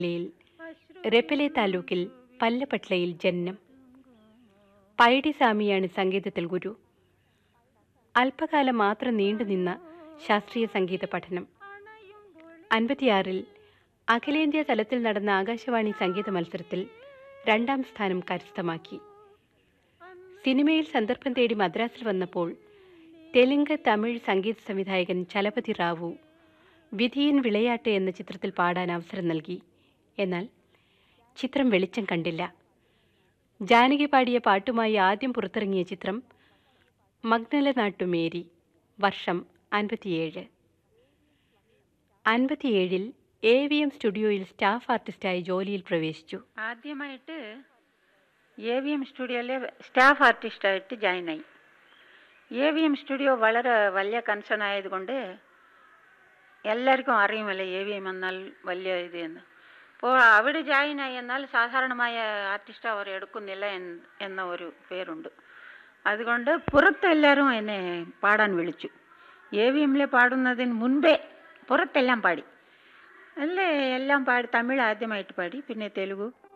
ജില്ലയിൽ റെപ്പലെ താലൂക്കിൽ പല്ലപ്പട്ലയിൽ ജനനം പൈഡി സ്വാമിയാണ് സംഗീതത്തിൽ ഗുരു അല്പകാലം മാത്രം നീണ്ടുനിന്ന ശാസ്ത്രീയ സംഗീത പഠനം അൻപത്തിയാറിൽ അഖിലേന്ത്യാ തലത്തിൽ നടന്ന ആകാശവാണി സംഗീത മത്സരത്തിൽ രണ്ടാം സ്ഥാനം കരസ്ഥമാക്കി സിനിമയിൽ സന്ദർഭം തേടി മദ്രാസിൽ വന്നപ്പോൾ തെലുങ്ക് തമിഴ് സംഗീത സംവിധായകൻ ചലപതി റാവു വിധിയൻ വിളയാട്ട് എന്ന ചിത്രത്തിൽ പാടാൻ അവസരം നൽകി എന്നാൽ ചിത്രം വെളിച്ചം കണ്ടില്ല ജാനകി പാടിയ പാട്ടുമായി ആദ്യം പുറത്തിറങ്ങിയ ചിത്രം മഗ്നല നാട്ടുമേരി വർഷം അൻപത്തിയേഴ് അൻപത്തിയേഴിൽ എ വി എം സ്റ്റുഡിയോയിൽ സ്റ്റാഫ് ആർട്ടിസ്റ്റായി ജോലിയിൽ പ്രവേശിച്ചു ആദ്യമായിട്ട് എ വി എം സ്റ്റുഡിയോയിലെ സ്റ്റാഫ് ആർട്ടിസ്റ്റായിട്ട് ജോയിൻ ആയി എ വി എം സ്റ്റുഡിയോ വളരെ വലിയ കൺസേൺ ആയതുകൊണ്ട് എല്ലാവർക്കും അറിയുമല്ലോ എ വി എം എന്നാൽ വലിയ ഇത് എന്ന് അപ്പോൾ അവിടെ ജോയിൻ ആയി എന്നാൽ സാധാരണമായ ആർട്ടിസ്റ്റ് അവർ എടുക്കുന്നില്ല എന്ന് എന്ന ഒരു പേരുണ്ട് അതുകൊണ്ട് പുറത്ത് എല്ലാവരും എന്നെ പാടാൻ വിളിച്ചു എ വി എമ്മിൽ പാടുന്നതിന് മുൻപേ പുറത്തെല്ലാം പാടി അല്ലേ എല്ലാം പാടി തമിഴ് ആദ്യമായിട്ട് പാടി പിന്നെ തെലുഗു